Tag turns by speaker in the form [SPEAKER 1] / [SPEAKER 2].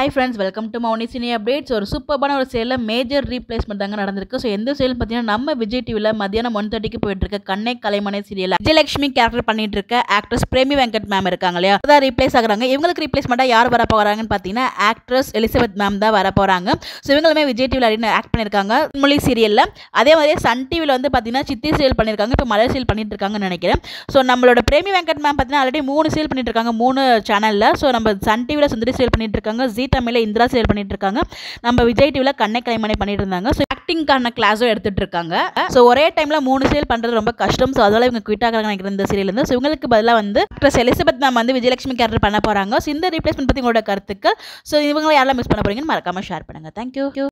[SPEAKER 1] high friends welcome to Mouni cine updates ஒரு சூப்பரான ஒரு சேலில் மேஜர் ரீப்ளேஸ்மெண்ட் தாங்க நடந்திருக்கு ஸோ எந்த சேல் பார்த்தீங்கன்னா நம்ம விஜய் டிவியில் மதியானம் ஒன் தேர்ட்டிக்கு போயிட்டு இருக்க கண்ணை கலைமனை சீரியல் விஜயலட்சுமி கேரக்டர் பண்ணிட்டு இருக்க ஆக்ட்ரஸ் பிரேமி வெங்கட் மேம் இருக்காங்க இல்லையா அதான் ரீப்ளேஸ் ஆகுறாங்க இவங்களுக்கு ரீப்ளேஸ்மெண்ட்டாக யார் வர போகிறாங்கன்னு பார்த்தீங்கன்னா ஆக்ட்ரஸ் எலிசபெத் மேம் தான் வர போகிறாங்க ஸோ இவங்களுமே விஜய் டிவியில் அப்படின்னு ஆக்ட் பண்ணியிருக்காங்க மொழி சீரியலில் அதே மாதிரி சன் டிவியில் வந்து பார்த்தீங்கன்னா சித்தி சீரியல் பண்ணியிருக்காங்க இப்போ மலர் சீரியல் பண்ணிட்டு இருக்காங்கன்னு நினைக்கிறேன் ஸோ நம்மளோட பிரேமி வெங்கட் மேம் பார்த்தீங்கன்னா ஆல்ரெடி மூணு சீரியல் பண்ணிட்டு இருக்காங்க மூணு சேனலில் ஸோ நம்ம சன் டிவியில் சுந்தரி சீரியல் பண்ணிட்டு இருக்காங்க ஜி தமிழில் இந்திரா சீரியல் பண்ணிட்டு இருக்காங்க நம்ம விஜய் டிவியில் கண்ணை கலைமனை பண்ணிட்டு இருந்தாங்க ஸோ ஆக்டிங்கான கிளாஸும் எடுத்துட்டு இருக்காங்க ஸோ ஒரே டைமில் மூணு சீரியல் பண்ணுறது ரொம்ப கஷ்டம் ஸோ அதனால இவங்க குயிட் ஆகிறாங்க நினைக்கிறேன் இந்த சீரியல் இருந்து ஸோ இவங்களுக்கு பதிலாக வந்து ஆக்ட்ரஸ் எலிசபெத் மேம் வந்து விஜயலட்சுமி கேரக்டர் பண்ண போகிறாங்க ஸோ இந்த ரீப்ளேஸ்மெண்ட் பற்றி உங்களோட கருத்துக்கள் ஸோ இவங்களை யாரெல்லாம் மிஸ் பண்ண போறீங்கன்னு மறக்காம ஷேர் பண்ணுங்கள் தேங்க்யூ